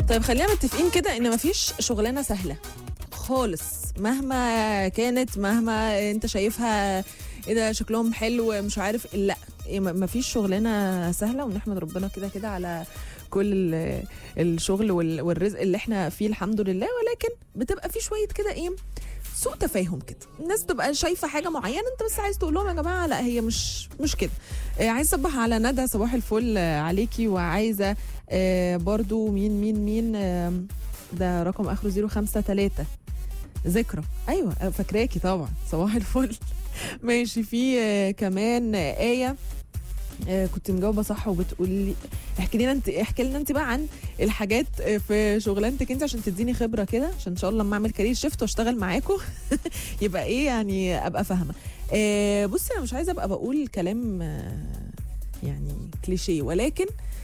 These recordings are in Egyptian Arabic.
طيب خلينا متفقين كده ان مفيش شغلانه سهله خالص مهما كانت مهما انت شايفها ايه ده شكلهم حلو مش عارف لا إيه، م- مفيش شغلانه سهله ونحمد ربنا كده كده على كل ال- الشغل وال- والرزق اللي احنا فيه الحمد لله ولكن بتبقى في شويه كده ايه سوء تفاهم كده الناس بتبقى شايفه حاجه معينه انت بس عايز تقول لهم يا جماعه لا هي مش مش كده آه، عايز اصبح على ندى صباح الفل آه، عليكي وعايزه آه، برضو مين مين مين آم، ده رقم اخره 053 ذكرى ايوه آه، فاكراكي طبعا صباح الفل ماشي في آه، كمان آه، ايه آه، كنت مجاوبه صح وبتقولي لي احكي لنا انت احكي لنا انت بقى عن الحاجات آه، في شغلانتك انت عشان تديني خبره كده عشان ان شاء الله لما اعمل كارير شيفت واشتغل معاكم يبقى ايه يعني ابقى فاهمه آه، بصي انا مش عايزه ابقى بقول كلام آه، يعني كليشيه ولكن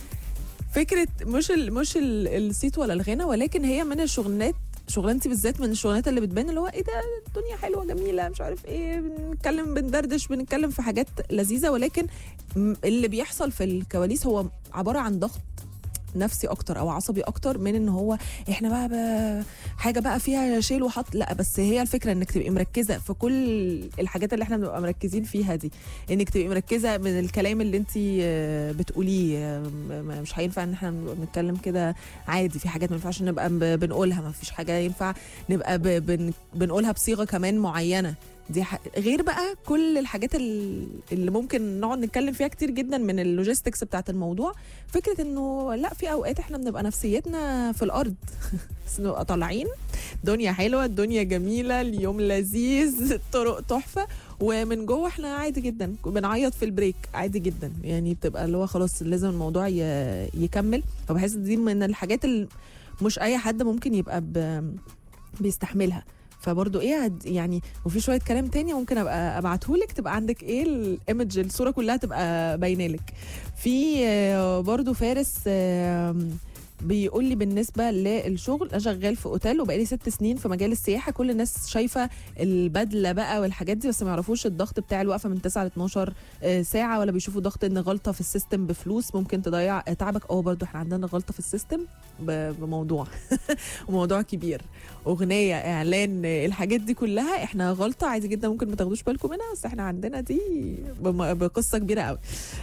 فكره مش ال مش ال الصيت ولا الغنى ولكن هي من الشغلانات شغلانتي بالذات من الشغلانات اللي بتبان اللي هو ايه ده الدنيا حلوه جميله مش عارف ايه بنتكلم بندردش بنتكلم في حاجات لذيذه ولكن م- اللي بيحصل في الكواليس هو عباره عن ضغط نفسي اكتر او عصبي اكتر من ان هو احنا بقى, بقى حاجه بقى فيها شيل وحط لا بس هي الفكره انك تبقي مركزه في كل الحاجات اللي احنا بنبقى مركزين فيها دي انك تبقي مركزه من الكلام اللي انت بتقوليه آه، م- م- مش هينفع ان احنا نبقى بنتكلم كده عادي في حاجات ما ينفعش نبقى ب- بنقولها ما فيش حاجه ينفع نبقى ب- بن- بنقولها بصيغه كمان معينه دي ح... غير بقى كل الحاجات ال- اللي ممكن نقعد نتكلم فيها كتير جدا من اللوجيستكس بتاعت الموضوع فكره انه لا في اوقات احنا بنبقى نفسيتنا في الارض بس نبقى طالعين الدنيا حلوه الدنيا جميله اليوم لذيذ الطرق تحفه ومن جوه احنا عادي جدا بنعيط في البريك عادي جدا يعني بتبقى اللي هو خلاص لازم الموضوع ي... يكمل فبحس دي من الحاجات اللي مش اي حد ممكن يبقى ب... بيستحملها فبرضه ايه هد- يعني وفي شويه كلام تاني ممكن ابقى ابعتهولك تبقى عندك ايه الايمج الصوره كلها تبقى باينه لك في آه، برضه فارس آم، بيقول لي بالنسبه للشغل انا شغال في اوتيل وبقالي ست سنين في مجال السياحه كل الناس شايفه البدله بقى والحاجات دي بس ما يعرفوش الضغط بتاع الوقفه من 9 ل 12 آه، ساعه ولا بيشوفوا ضغط ان غلطه في السيستم بفلوس ممكن تضيع آه، تعبك اه برضو احنا عندنا غلطه في السيستم ب- بموضوع وموضوع كبير اغنيه اعلان آه، الحاجات دي كلها احنا غلطه عادي جدا ممكن ما تاخدوش بالكم منها بس احنا عندنا دي بم- بقصه كبيره قوي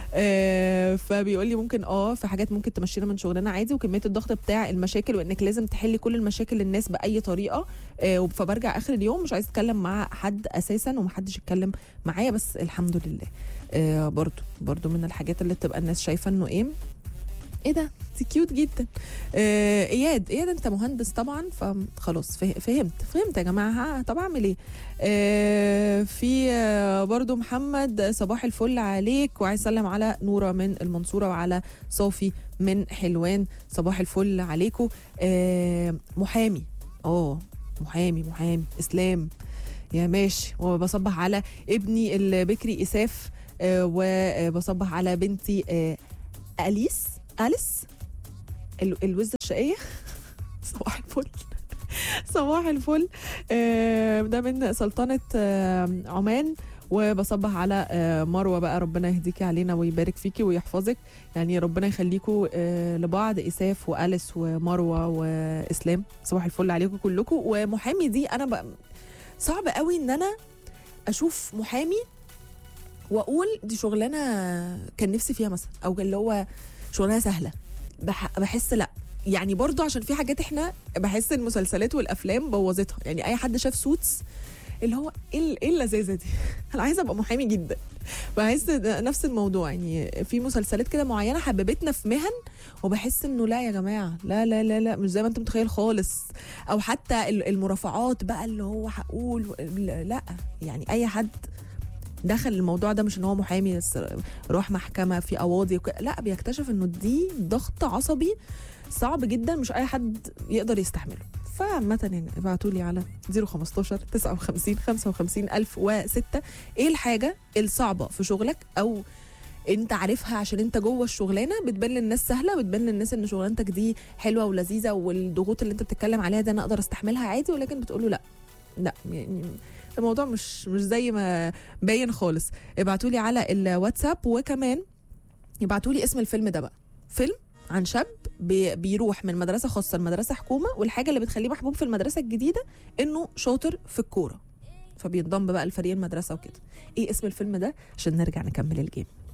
آه، فبيقول لي ممكن اه في حاجات ممكن تمشينا من شغلنا عادي وكميه الضغط بتاع المشاكل وانك لازم تحلي كل المشاكل للناس باي طريقه آه، فبرجع اخر اليوم مش عايز اتكلم مع حد اساسا ومحدش يتكلم معايا بس الحمد لله آه، برضو برضو من الحاجات اللي بتبقى الناس شايفه انه ايه ايه ده دي كيوت جدا آه اياد اياد انت مهندس طبعا فخلاص فه- فهمت فهمت يا جماعه ها، طب اعمل ايه آه في آه برضو محمد صباح الفل عليك وعايز اسلم على نوره من المنصوره وعلى صافي من حلوان صباح الفل عليكم آه محامي اه محامي محامي اسلام يا ماشي وبصبح على ابني البكري اساف آه وبصبح على بنتي آه اليس اليس ال- الوزه الشقيه صباح الفل صباح الفل آه، ده من سلطنه آه، عمان وبصبح على آه، مروه بقى ربنا يهديكي علينا ويبارك فيكي ويحفظك يعني ربنا يخليكوا آه، لبعض اساف واليس ومروه واسلام صباح الفل عليكم كلكم ومحامي دي انا بقى صعب قوي ان انا اشوف محامي واقول دي شغلانه كان نفسي فيها مثلا او اللي هو شغلانه سهله بح بحس لا يعني برضو عشان في حاجات احنا بحس المسلسلات والافلام بوظتها يعني اي حد شاف سوتس اللي هو ايه ال- ايه اللذاذه دي انا عايزه ابقى محامي جدا بحس ده نفس الموضوع يعني في مسلسلات كده معينه حببتنا في مهن وبحس انه لا يا جماعه لا لا لا لا مش زي ما انت متخيل خالص او حتى ال- المرافعات بقى اللي هو هقول لا يعني اي حد دخل الموضوع ده مش ان هو محامي بس روح محكمه في قواضي وك... لا بيكتشف انه دي ضغط عصبي صعب جدا مش اي حد يقدر يستحمله فعامة يعني ابعتوا لي على 015 59 55 1006 ايه الحاجة الصعبة في شغلك او انت عارفها عشان انت جوه الشغلانه بتبان للناس سهله بتبان للناس ان شغلانتك دي حلوه ولذيذه والضغوط اللي انت بتتكلم عليها ده انا اقدر استحملها عادي ولكن بتقول له لا لا يعني الموضوع مش مش زي ما باين خالص ابعتوا لي على الواتساب وكمان ابعتوا لي اسم الفيلم ده بقى فيلم عن شاب بي بيروح من مدرسه خاصه لمدرسه حكومه والحاجه اللي بتخليه محبوب في المدرسه الجديده انه شاطر في الكوره فبينضم بقى لفريق المدرسه وكده ايه اسم الفيلم ده عشان نرجع نكمل الجيم